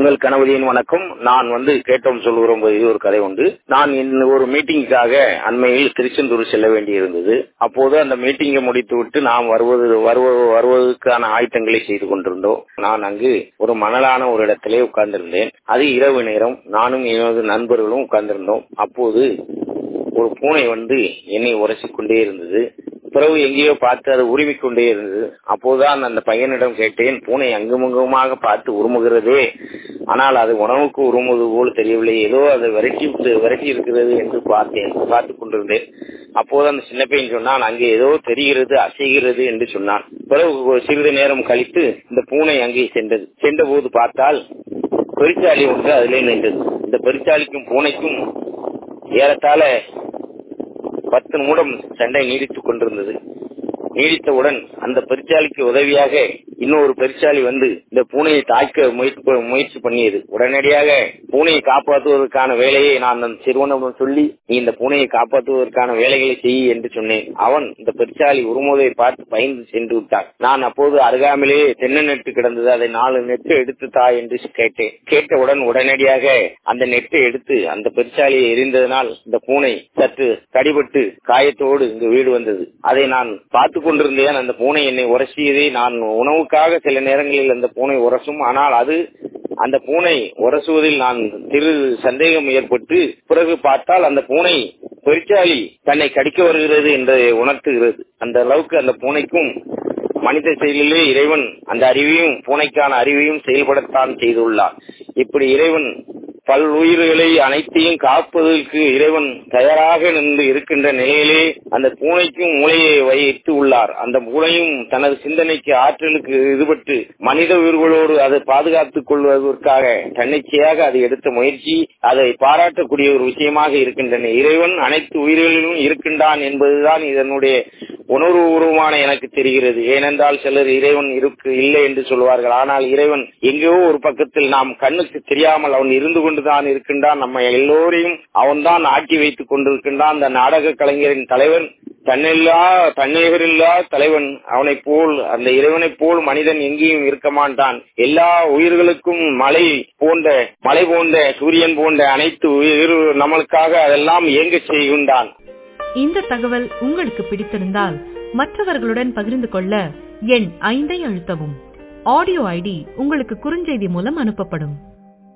உங்கள் கணவரின் வணக்கம் நான் வந்து கேட்டோம் சொல்கிறோம் இது ஒரு கதை உண்டு நான் இந்த ஒரு மீட்டிங்குக்காக அண்மையில் திருச்செந்தூர் செல்ல வேண்டியிருந்தது அப்போது அந்த மீட்டிங்கை முடித்துவிட்டு நாம் வருவது வருவ- வருவதற்கான ஆயத்தங்களை செய்து கொண்டிருந்தோம் நான் அங்கு ஒரு மணலான ஒரு இடத்திலே உட்கார்ந்திருந்தேன் அது இரவு நேரம் நானும் எனது நண்பர்களும் உட்கார்ந்திருந்தோம் அப்போது ஒரு பூனை வந்து என்னை உரசிக் கொண்டே இருந்தது பிறகு எங்கேயோ பார்த்து அது உருவிக் கொண்டே இருந்தது அப்போதுதான் அந்த பையனிடம் கேட்டேன் பூனை அங்குமுகமாக பார்த்து உருமுகிறதே ஆனால் அது உணவுக்கு உருமுவது போல் தெரியவில்லை ஏதோ அதை விரட்டி விட்டு- விரட்டி இருக்கிறது என்று பார்த்தேன் பார்த்து கொண்டிருந்தேன் அப்போது அந்த சின்ன பையன் சொன்னான் அங்கே ஏதோ தெரிகிறது அசைகிறது என்று சொன்னான் பிறகு ஒரு சிறிது நேரம் கழித்து இந்த பூனை அங்கே சென்றது சென்ற போது பார்த்தால் பெருச்சாளி ஒன்று அதிலே நின்றது இந்த பெருச்சாளிக்கும் பூனைக்கும் ஏறத்தாழ பத்து நிமிடம் சண்டை நீடித்துக் கொண்டிருந்தது நீடித்தவுடன் அந்த பெருச்சாலிக்கு உதவியாக இன்னொரு பெருச்சாலி வந்து இந்த பூனையை தாக்க முயற்சி முயற்சி பண்ணியது உடனடியாக பூனையை காப்பாற்றுவதற்கான வேலையை நான் அந்த சிறுவனிடம் சொல்லி நீ இந்த பூனையை காப்பாற்றுவதற்கான வேலைகளை செய் என்று சொன்னேன் அவன் இந்த பெருச்சாலி உருமுதை பார்த்து பயந்து சென்று விட்டான் நான் அப்போது அருகாமலே தென்னை நெட்டு கிடந்தது அதை நாலு நெட்டு எடுத்து தா என்று கேட்டேன் கேட்டவுடன் உடனடியாக அந்த நெட்டை எடுத்து அந்த பெருச்சாலியை எரிந்ததனால் இந்த பூனை சற்று கடிபட்டு காயத்தோடு இங்கு வீடு வந்தது அதை நான் பார்த்து கொண்டிருந்தேன் அந்த பூனை என்னை உரசியதை நான் உணவுக்காக சில நேரங்களில் அந்த பூனை உரசும் ஆனால் அது அந்த பூனை உரசுவதில் நான் திரு சந்தேகம் ஏற்பட்டு பிறகு பார்த்தால் அந்த பூனை பெருச்சாலி தன்னை கடிக்க வருகிறது என்று உணர்த்துகிறது அந்த அளவுக்கு அந்த பூனைக்கும் மனித செயலிலே இறைவன் அந்த அறிவையும் பூனைக்கான அறிவையும் செயல்படத்தான் செய்துள்ளார் இப்படி இறைவன் பல் உயிர்களை அனைத்தையும் காப்பதற்கு இறைவன் தயாராக நின்று இருக்கின்ற நிலையிலே அந்த பூனைக்கும் மூளையை வைத்து உள்ளார் அந்த பூனையும் தனது சிந்தனைக்கு ஆற்றலுக்கு ஈடுபட்டு மனித உயிர்களோடு அதை பாதுகாத்துக் கொள்வதற்காக தன்னிச்சையாக அது எடுத்த முயற்சி அதை பாராட்டக்கூடிய ஒரு விஷயமாக இருக்கின்றன இறைவன் அனைத்து உயிர்களிலும் இருக்கின்றான் என்பதுதான் இதனுடைய உணர்வுபூர்வமான எனக்கு தெரிகிறது ஏனென்றால் சிலர் இறைவன் இருக்கு இல்லை என்று சொல்வார்கள் ஆனால் இறைவன் எங்கேயோ ஒரு பக்கத்தில் நாம் கண்ணுக்கு தெரியாமல் அவன் இருந்து கொண்டுதான் இருக்கின்றான் நம்ம எல்லோரையும் அவன்தான் ஆட்டி வைத்துக் கொண்டிருக்கின்றான் அந்த நாடக கலைஞரின் தலைவன் தன்னில்லா தன்னிகரில்லா தலைவன் அவனைப் போல் அந்த இறைவனைப் போல் மனிதன் எங்கேயும் இருக்க மாட்டான் எல்லா உயிர்களுக்கும் மலை போன்ற மலை போன்ற சூரியன் போன்ற அனைத்து உயிர் நம்மளுக்காக அதெல்லாம் இயங்க செய்கின்றான் இந்த தகவல் உங்களுக்கு பிடித்திருந்தால் மற்றவர்களுடன் பகிர்ந்து கொள்ள எண் ஐந்தை அழுத்தவும் ஆடியோ ஐடி உங்களுக்கு குறுஞ்செய்தி மூலம் அனுப்பப்படும்